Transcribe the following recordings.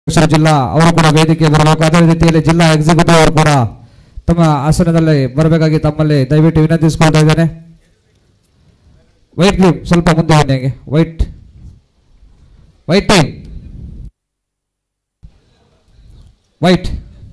ಅಧ್ಯಕ್ಷರು ಜಿಲ್ಲಾ ಅವರು ಕೂಡ ವೇದಿಕೆ ಬರಬೇಕು ಅದೇ ರೀತಿಯಲ್ಲಿ ಜಿಲ್ಲಾ ಎಕ್ಸಿಕ್ಯೂಟಿವ್ ಅವರು ಕೂಡ ತಮ್ಮ ಆಸನದಲ್ಲಿ ಬರಬೇಕಾಗಿ ತಮ್ಮಲ್ಲಿ ದಯವಿಟ್ಟು ವಿನಂತಿಸಿಕೊಳ್ತಾ ಇದ್ದೇನೆ ವೈಟ್ ಟೀಮ್ ಸ್ವಲ್ಪ ಮುಂದೆ ಬನ್ನಿ ಹಾಗೆ ವೈಟ್ ವೈಟ್ ಟೀಮ್ ವೈಟ್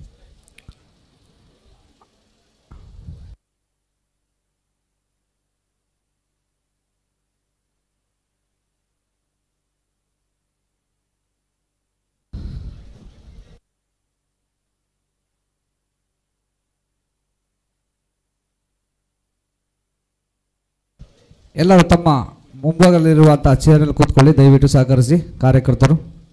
ಎಲ್ಲರೂ ತಮ್ಮ ಮುಂಭಾಗದಲ್ಲಿರುವಂತಹ ಚೇರಲ್ಲಿ ಕೂತ್ಕೊಳ್ಳಿ ದಯವಿಟ್ಟು ಸಹಕರಿಸಿ ಕಾರ್ಯಕರ್ತರು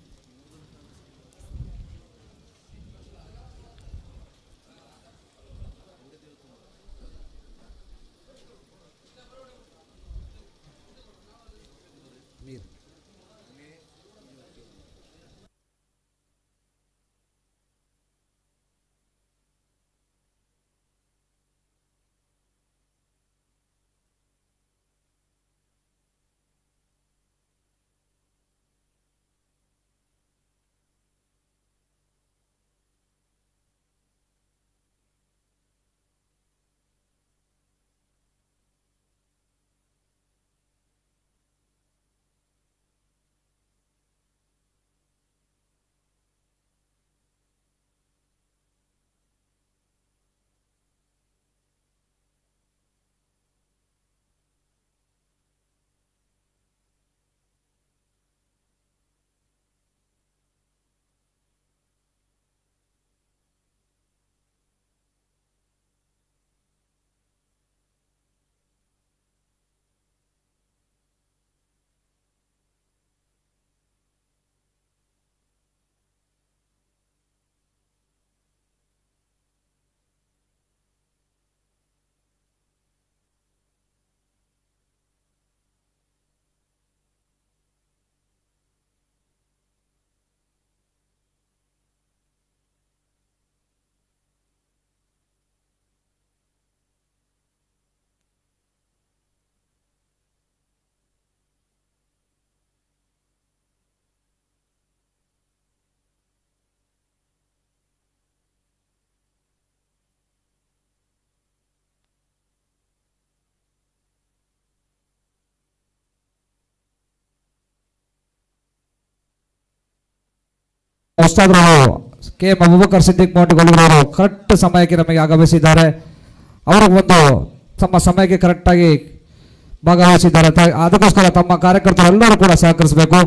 ಉಸ್ತಾದ್ರು ಕೆ ಎಂ ಅಬೂಬಕರ್ ಸಿದ್ದಿಕ್ ಮೋಟುಗೊಳ್ಳುವರು ಕರೆಕ್ಟ್ ಸಮಯಕ್ಕೆ ನಮಗೆ ಆಗಮಿಸಿದ್ದಾರೆ ಅವರು ಒಂದು ತಮ್ಮ ಸಮಯಕ್ಕೆ ಕರೆಕ್ಟಾಗಿ ಭಾಗವಹಿಸಿದ್ದಾರೆ ತ- ಅದಕ್ಕೋಸ್ಕರ ತಮ್ಮ ಕಾರ್ಯಕರ್ತರು ಎಲ್ಲರೂ ಕೂಡ ಸಹಕರಿಸಬೇಕು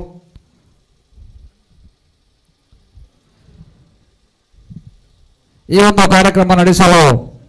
ಈ ಒಂದು ಕಾರ್ಯಕ್ರಮ ನಡೆಸಲು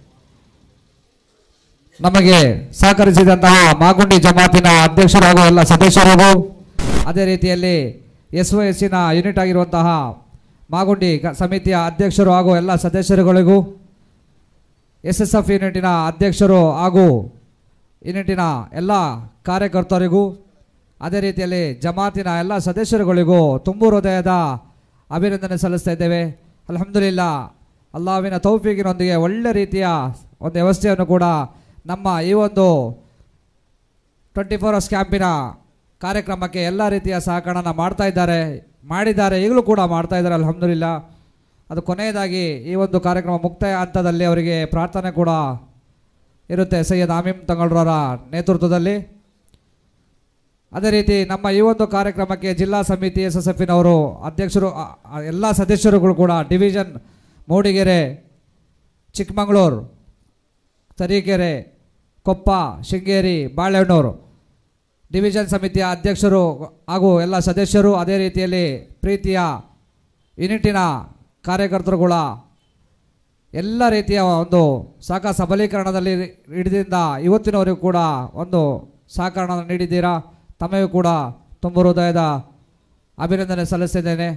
ನಮಗೆ ಸಹಕರಿಸಿದಂತಹ ಮಾಗುಂಡಿ ಜಮಾತಿನ ಅಧ್ಯಕ್ಷರು ಹಾಗೂ ಎಲ್ಲ ಸದಸ್ಯರಿಗೂ ಅದೇ ರೀತಿಯಲ್ಲಿ ಎಸ್ ಒ ಎಸ್ಸಿನ ಯೂನಿಟ್ ಆಗಿರುವಂತಹ ಮಾಗುಂಡಿ ಕ- ಸಮಿತಿಯ ಅಧ್ಯಕ್ಷರು ಹಾಗೂ ಎಲ್ಲ ಸದಸ್ಯರುಗಳಿಗೂ ಎಸ್ ಎಸ್ ಎಫ್ ಯೂನಿಟಿನ ಅಧ್ಯಕ್ಷರು ಹಾಗೂ ಯೂನಿಟಿನ ಎಲ್ಲ ಕಾರ್ಯಕರ್ತರಿಗೂ ಅದೇ ರೀತಿಯಲ್ಲಿ ಜಮಾತಿನ ಎಲ್ಲ ಸದಸ್ಯರುಗಳಿಗೂ ತುಂಬು ಹೃದಯದ ಅಭಿನಂದನೆ ಸಲ್ಲಿಸ್ತಾ ಇದ್ದೇವೆ ಅಲ್ಹಮ್ದುಲಿಲ್ಲ ಅಲ್ಲಾವಿನ ತೌಫೀಗಿನೊಂದಿಗೆ ಒಳ್ಳೆ ರೀತಿಯ ಒಂದು ವ್ಯವಸ್ಥೆಯನ್ನು ಕೂಡ ನಮ್ಮ ಈ ಒಂದು ಟ್ವೆಂಟಿ ಫೋರ್ ಅವರ್ಸ್ ಕ್ಯಾಂಪಿನ ಕಾರ್ಯಕ್ರಮಕ್ಕೆ ಎಲ್ಲ ರೀತಿಯ ಸಹಕಾರನ ಮಾಡ್ತಾ ಇದ್ದಾರೆ ಮಾಡಿದ್ದಾರೆ ಈಗಲೂ ಕೂಡ ಮಾಡ್ತಾ ಇದ್ದಾರೆ ಅಲ್ಹಮ್ದುಲಿಲ್ಲ ಅದು ಕೊನೆಯದಾಗಿ ಈ ಒಂದು ಕಾರ್ಯಕ್ರಮ ಮುಕ್ತಾಯ ಹಂತದಲ್ಲಿ ಅವರಿಗೆ ಪ್ರಾರ್ಥನೆ ಕೂಡ ಇರುತ್ತೆ ಸೈಯದ್ ಆಮೀಮ್ ತಂಗಳರವರ ನೇತೃತ್ವದಲ್ಲಿ ಅದೇ ರೀತಿ ನಮ್ಮ ಈ ಒಂದು ಕಾರ್ಯಕ್ರಮಕ್ಕೆ ಜಿಲ್ಲಾ ಸಮಿತಿ ಎಸ್ ಎಸ್ ಎಫಿನವರು ಅಧ್ಯಕ್ಷರು ಆ- ಆ ಎಲ್ಲ ಸದಸ್ಯರುಗಳು ಕೂಡ ಡಿವಿಷನ್ ಮೂಡಿಗೆರೆ ಚಿಕ್ಕಮಗಳೂರು ತರೀಕೆರೆ ಕೊಪ್ಪ ಶೃಂಗೇರಿ ಬಾಳೆಹೊನ್ನೂರು ಡಿವಿಷನ್ ಸಮಿತಿಯ ಅಧ್ಯಕ್ಷರು ಹಾಗೂ ಎಲ್ಲ ಸದಸ್ಯರು ಅದೇ ರೀತಿಯಲ್ಲಿ ಪ್ರೀತಿಯ ಯೂನಿಟಿನ ಕಾರ್ಯಕರ್ತರುಗಳ ಎಲ್ಲ ರೀತಿಯ ಒಂದು ಶಾಖ ಸಬಲೀಕರಣದಲ್ಲಿ ಹಿಡಿದಿಂದ ಇವತ್ತಿನವರೆಗೂ ಕೂಡ ಒಂದು ಸಹಕಾರನ ನೀಡಿದ್ದೀರಾ ತಮಗೂ ಕೂಡ ತುಂಬ ಹೃದಯದ ಅಭಿನಂದನೆ ಸಲ್ಲಿಸಿದ್ದೇನೆ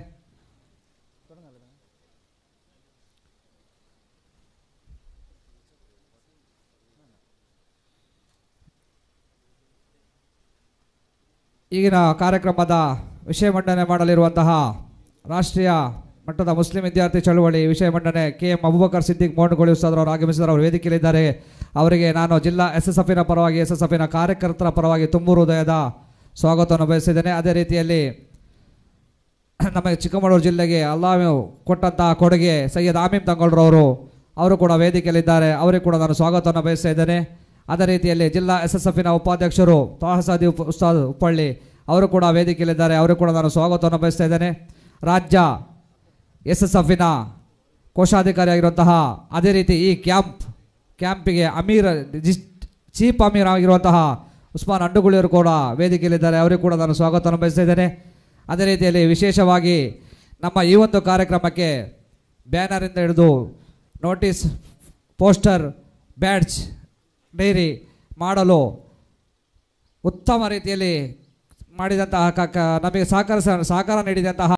ಈಗಿನ ಕಾರ್ಯಕ್ರಮದ ವಿಷಯ ಮಂಡನೆ ಮಾಡಲಿರುವಂತಹ ರಾಷ್ಟ್ರೀಯ ಮಟ್ಟದ ಮುಸ್ಲಿಂ ವಿದ್ಯಾರ್ಥಿ ಚಳುವಳಿ ವಿಷಯ ಮಂಡನೆ ಕೆ ಎಂ ಅಬುಬಕರ್ ಸಿದ್ದಿಕ್ ಮೋಂಡುಗೋಳಿ ಉಸ್ತಾದ್ ಅವರು ಆಗಮಿಸಿದರು ಅವರು ವೇದಿಕೆಯಲ್ಲಿದ್ದಾರೆ ಅವರಿಗೆ ನಾನು ಜಿಲ್ಲಾ ಎಸ್ ಎಸ್ ಎಫಿನ ಪರವಾಗಿ ಎಸ್ ಎಸ್ ಎಫಿನ ಕಾರ್ಯಕರ್ತರ ಪರವಾಗಿ ತುಂಬು ಹೃದಯದ ಸ್ವಾಗತವನ್ನು ಬಯಸಿದ್ದೇನೆ ಅದೇ ರೀತಿಯಲ್ಲಿ ನಮ್ಮ ಚಿಕ್ಕಮಗಳೂರು ಜಿಲ್ಲೆಗೆ ಅಲ್ಲಾಹ್ ಕೊಟ್ಟಂತಹ ಕೊಡುಗೆ ಸೈಯದ್ ಆಮೀಮ್ ತಂಗೊಳ್ರವರು ಅವರು ಕೂಡ ವೇದಿಕೆಯಲ್ಲಿದ್ದಾರೆ ಅವರಿಗೆ ಕೂಡ ನಾನು ಸ್ವಾಗತವನ್ನು ಬಯಸ್ತಾ ಇದ್ದೇನೆ ಅದೇ ರೀತಿಯಲ್ಲಿ ಜಿಲ್ಲಾ ಎಸ್ ಎಸ್ ಎಫ್ನ ಉಪಾಧ್ಯಕ್ಷರು ತಾಹಸಾದಿ ಉಪ ಉಸ್ತಾದ್ ಉಪ್ಪಳ್ಳಿ ಅವರು ಕೂಡ ವೇದಿಕೆಯಲ್ಲಿದ್ದಾರೆ ಅವರು ಕೂಡ ನಾನು ಸ್ವಾಗತವನ್ನು ಬಯಸ್ತಾ ಇದ್ದೇನೆ ರಾಜ್ಯ ಎಸ್ ಎಸ್ ಎಫ್ನ ಕೋಶಾಧಿಕಾರಿಯಾಗಿರುವಂತಹ ಅದೇ ರೀತಿ ಈ ಕ್ಯಾಂಪ್ ಕ್ಯಾಂಪಿಗೆ ಅಮೀರ್ ಜಿಸ್- ಚೀಫ್ ಅಮೀರ್ ಆಗಿರುವಂತಹ ಉಸ್ಮಾನ್ ಅಂಡುಗುಳಿಯವರು ಕೂಡ ವೇದಿಕೆಯಲ್ಲಿದ್ದಾರೆ ಅವರಿಗೂ ಕೂಡ ನಾನು ಸ್ವಾಗತವನ್ನು ಬಯಸ್ತಾ ಇದ್ದೇನೆ ಅದೇ ರೀತಿಯಲ್ಲಿ ವಿಶೇಷವಾಗಿ ನಮ್ಮ ಈ ಒಂದು ಕಾರ್ಯಕ್ರಮಕ್ಕೆ ಬ್ಯಾನರಿಂದ ಹಿಡಿದು ನೋಟಿಸ್ ಪೋಸ್ಟರ್ ಬ್ಯಾಡ್ಜ್ ಡೈರಿ ಮಾಡಲು ಉತ್ತಮ ರೀತಿಯಲ್ಲಿ ಮಾಡಿದಂತಹ ಕ- ಕ- ನಮಗೆ ಸಹಕಾರ ಸಹಕಾರ ನೀಡಿದಂತಹ